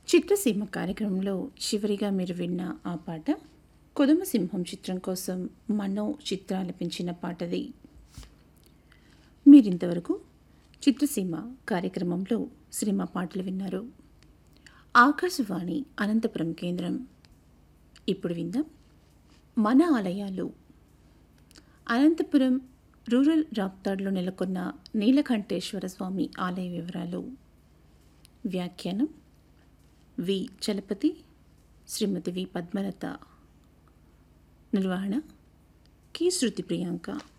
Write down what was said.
చిత్రసీమ కార్యక్రమంలో చివరిగా మీరు విన్న ఆ పాట కొదమ సింహం చిత్రం కోసం మనో చిత్ర ఆలపించిన పాటది మీరింతవరకు చిత్రసీమ కార్యక్రమంలో సినిమా పాటలు విన్నారు ఆకాశవాణి అనంతపురం కేంద్రం ఇప్పుడు విందాం మన ఆలయాలు అనంతపురం రూరల్ రాప్తాడ్లో నెలకొన్న నీలకంఠేశ్వర స్వామి ఆలయ వివరాలు వ్యాఖ్యానం వి చలపతి శ్రీమతి వి పద్మలత నిర్వహణ కి శృతి ప్రియాంక